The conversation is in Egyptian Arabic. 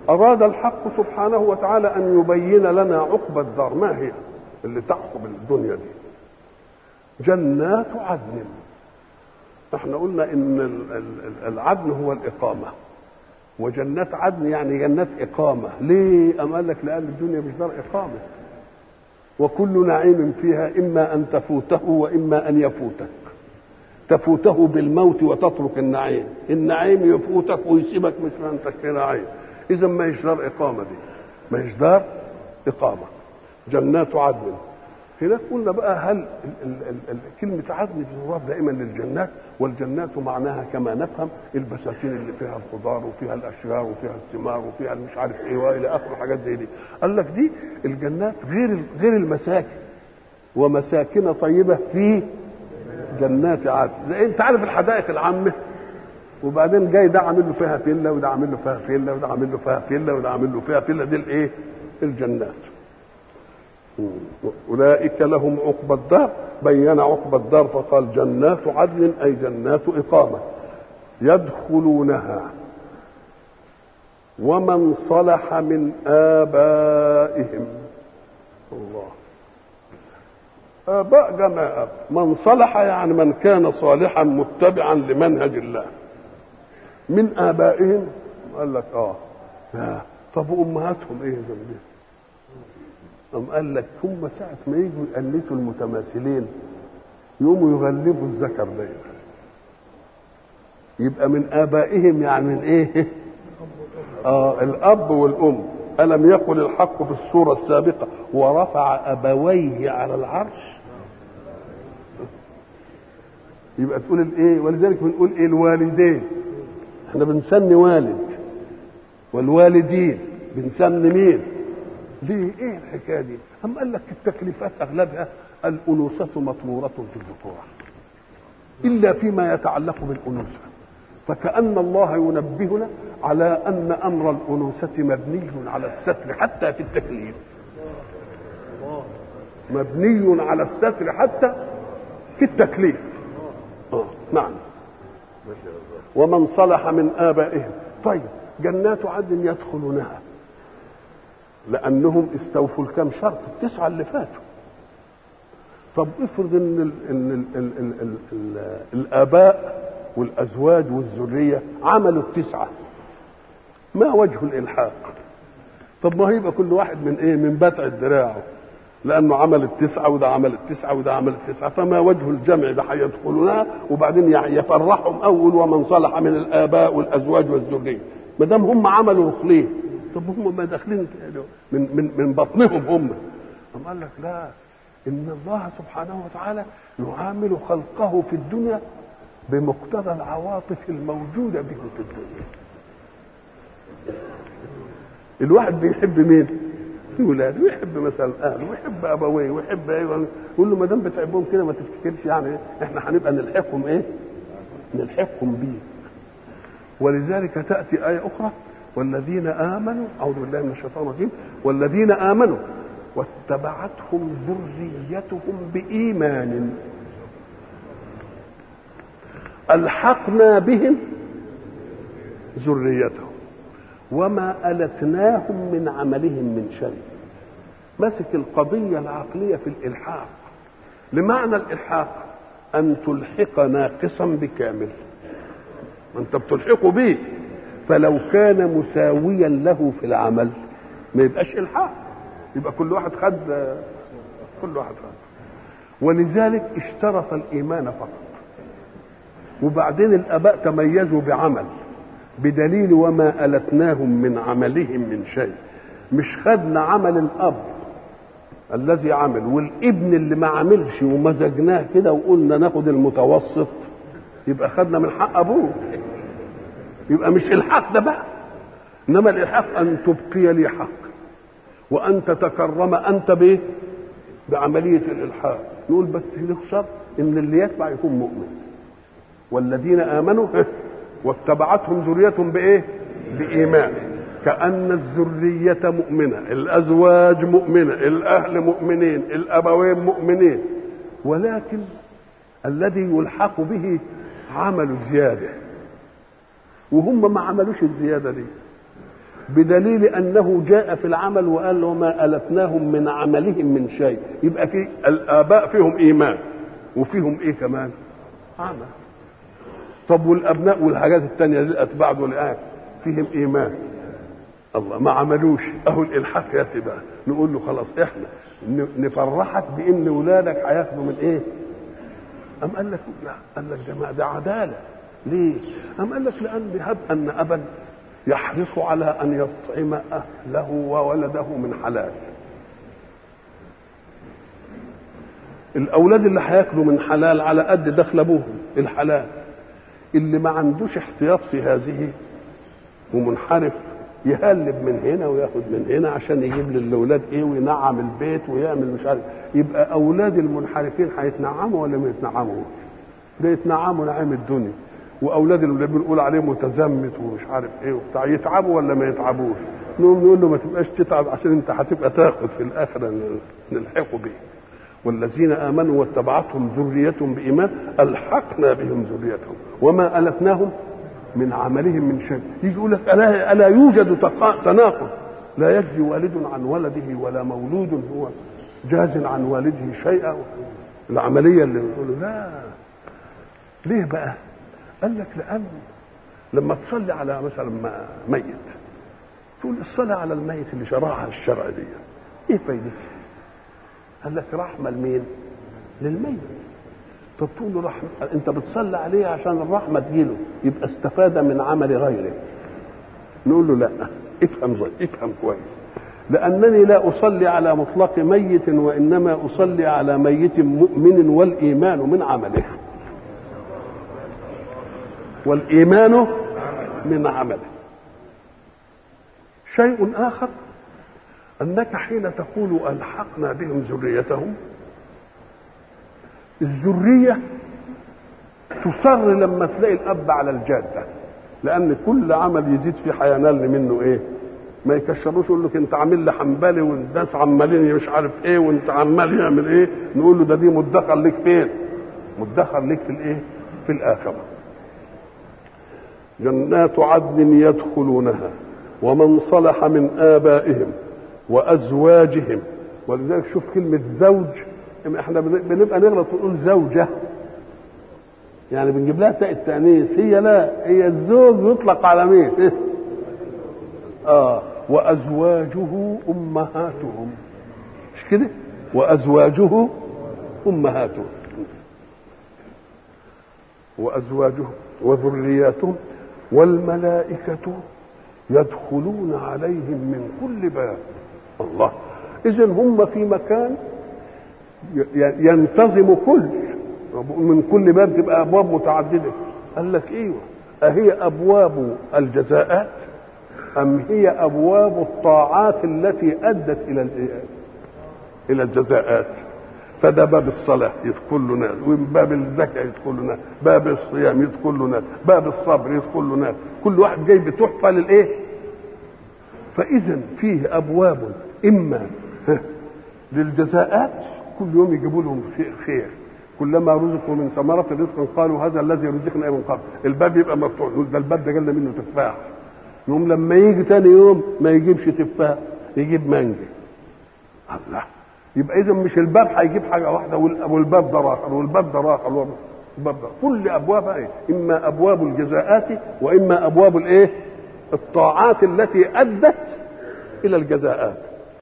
أراد الحق سبحانه وتعالى أن يبين لنا عقبى الدار ما هي اللي تعقب الدنيا دي جنات عدن احنا قلنا ان العدن هو الإقامة وجنات عدن يعني جنات إقامة ليه أم قال لك لأن الدنيا مش دار إقامة وكل نعيم فيها إما أن تفوته وإما أن يفوتك تفوته بالموت وتترك النعيم النعيم يفوتك ويسيبك مش ما انتش نعيم اذا ما هيش دار اقامه دي ما هيش دار اقامه جنات عدن هناك قلنا بقى هل ال ال ال ال كلمة عدن بتضاف دائما للجنات والجنات معناها كما نفهم البساتين اللي فيها الخضار وفيها الأشجار وفيها الثمار وفيها مش عارف إيه وإلى آخره حاجات زي دي قال لك دي الجنات غير غير المساكن ومساكن طيبة في جنات عدن زي انت عارف الحدائق العامه وبعدين جاي ده عامل له فيها فيلا وده عامل له فيها فيلا وده عامل له فيها فيلا وده عامل له فيها فيلا دي الايه الجنات اولئك لهم عقبى الدار بين عقبى الدار فقال جنات عدن اي جنات اقامه يدخلونها ومن صلح من ابائهم الله آباء جمع أب من صلح يعني من كان صالحا متبعا لمنهج الله من آبائهم قال لك آه لا. طب وأمهاتهم إيه ذنبهم أم قال لك هم ساعة ما يجوا يأنسوا المتماثلين يقوموا يغلبوا الذكر دايما يبقى من آبائهم يعني من إيه؟ آه الأب والأم ألم يقل الحق في السورة السابقة ورفع أبويه على العرش يبقى تقول الايه ولذلك بنقول ايه الوالدين احنا بنسمي والد والوالدين بنسمي مين ليه ايه الحكايه دي هم قال لك التكليفات اغلبها الانوثه مطموره في الذكوره الا فيما يتعلق بالانوثه فكأن الله ينبهنا على أن أمر الأنوثة مبني على الستر حتى في التكليف مبني على الستر حتى في التكليف آه. نعم ومن صلح من آبائهم طيب جنات عدن يدخلونها لأنهم استوفوا الكم شرط التسعة اللي فاتوا طب افرض ان ال ان ال ال ال ال ال الاباء والازواج والذريه عملوا التسعه ما وجه الالحاق طب ما هيبقى كل واحد من ايه من بتع دراعه لانه عمل التسعه وده عمل التسعه وده عمل التسعه فما وجه الجمع ده هيدخلونها وبعدين يفرحهم اول ومن صلح من الاباء والازواج والذريه ما دام هم عملوا رخلين طب هم ما داخلين من من من بطنهم هم أم قال لك لا ان الله سبحانه وتعالى يعامل خلقه في الدنيا بمقتضى العواطف الموجوده به في الدنيا الواحد بيحب مين ولاده ويحب مثلا اهله ويحب ابويه ويحب ايوه يقول له ما دام بتحبهم كده ما تفتكرش يعني احنا هنبقى نلحقهم ايه نلحقهم بيه ولذلك تاتي ايه اخرى والذين امنوا اعوذ بالله من الشيطان الرجيم والذين امنوا واتبعتهم ذريتهم بايمان الحقنا بهم ذريتهم وما التناهم من عملهم من شيء مسك القضيه العقليه في الالحاق لمعنى الالحاق ان تلحق ناقصا بكامل انت بتلحقه به فلو كان مساويا له في العمل ما يبقاش الحاق يبقى كل واحد خد كل واحد خد ولذلك اشترط الايمان فقط وبعدين الاباء تميزوا بعمل بدليل وما التناهم من عملهم من شيء مش خدنا عمل الاب الذي عمل والابن اللي ما عملش ومزجناه كده وقلنا ناخد المتوسط يبقى خدنا من حق ابوه يبقى مش الحق ده بقى انما الالحاق ان تبقي لي حق وان تتكرم انت بايه بعمليه الالحاق نقول بس له شرط ان اللي يتبع يكون مؤمن والذين امنوا واتبعتهم ذريتهم بايه بايمان كان الذريه مؤمنه الازواج مؤمنه الاهل مؤمنين الابوين مؤمنين ولكن الذي يلحق به عمل زياده وهم ما عملوش الزياده دي بدليل انه جاء في العمل وقال وما الفناهم من عملهم من شيء يبقى في الاباء فيهم ايمان وفيهم ايه كمان عمل طب والابناء والحاجات التانية دي الاتباع دول ايه فيهم ايمان الله ما عملوش اهو الالحاق ياتي بقى نقول له خلاص احنا نفرحك بان ولادك هياخدوا من ايه أم قال لك لا قال لك ده ده عدالة ليه؟ أم قال لك لأن هب أن أبا يحرص على أن يطعم أهله وولده من حلال الأولاد اللي هياكلوا من حلال على قد دخل أبوهم الحلال اللي ما عندوش احتياط في هذه ومنحرف يهلب من هنا وياخد من هنا عشان يجيب للاولاد ايه وينعم البيت ويعمل مش عارف يبقى اولاد المنحرفين هيتنعموا ولا ما يتنعموا؟ ده يتنعموا نعيم الدنيا واولاد اللي بنقول عليه متزمت ومش عارف ايه وبتاع يتعبوا ولا ما يتعبوش؟ نقوم نقول له ما تبقاش تتعب عشان انت هتبقى تاخد في الاخره نلحقوا بيه والذين امنوا واتبعتهم ذريتهم بايمان الحقنا بهم ذريتهم وما الفناهم من عملهم من شيء يجي يقول لك الا الا يوجد تناقض لا يجزي والد عن ولده ولا مولود هو جاز عن والده شيئا العمليه اللي بنقول لا ليه بقى؟ قال لك لان لما تصلي على مثلا ميت تقول الصلاه على الميت اللي شرعها الشرع دي ايه فايدتها؟ قال لك رحمه لمين؟ للميت طب تقول له رحمة انت بتصلي عليه عشان الرحمة تجيله يبقى استفاد من عمل غيره نقول له لا افهم زي افهم كويس لأنني لا أصلي على مطلق ميت وإنما أصلي على ميت مؤمن والإيمان من عمله والإيمان من عمله شيء آخر أنك حين تقول ألحقنا بهم ذريتهم الذرية تصر لما تلاقي الأب على الجادة لأن كل عمل يزيد فيه هينال منه إيه؟ ما يكشروش يقول لك أنت عامل لي حنبلي والناس عمالين مش عارف إيه وأنت عمال يعمل إيه؟ نقول له ده دي مدخر لك فين؟ مدخر لك في الإيه؟ في الآخرة. جنات عدن يدخلونها ومن صلح من آبائهم وأزواجهم ولذلك شوف كلمة زوج احنا بنبقى نغلط ونقول زوجة يعني بنجيب لها تاء التأنيث هي لا هي الزوج يطلق على مين؟ اه وأزواجه أمهاتهم مش كده؟ وأزواجه أمهاتهم وأزواجه وذرياتهم والملائكة يدخلون عليهم من كل باب الله إذا هم في مكان ينتظم كل من كل باب تبقى ابواب متعدده قال لك ايوه اهي ابواب الجزاءات ام هي ابواب الطاعات التي ادت الى الى الجزاءات فده باب الصلاة يدخل له ناس وباب الزكاة يدخل له ناس باب الصيام يدخل له ناس باب الصبر يدخل له ناس كل واحد جاي بتحفة للايه فإذا فيه أبواب إما للجزاءات كل يوم يجيبوا لهم خير كلما رزقوا من ثمرة رزقا قالوا هذا الذي رزقنا من قبل الباب يبقى مفتوح يقول ده الباب ده جالنا منه تفاح يوم لما يجي تاني يوم ما يجيبش تفاح يجيب مانجا الله يبقى اذا مش الباب هيجيب حاجه واحده والباب ده اخر والباب ده اخر والباب ده كل ابوابها ايه اما ابواب الجزاءات واما ابواب الايه الطاعات التي ادت الى الجزاءات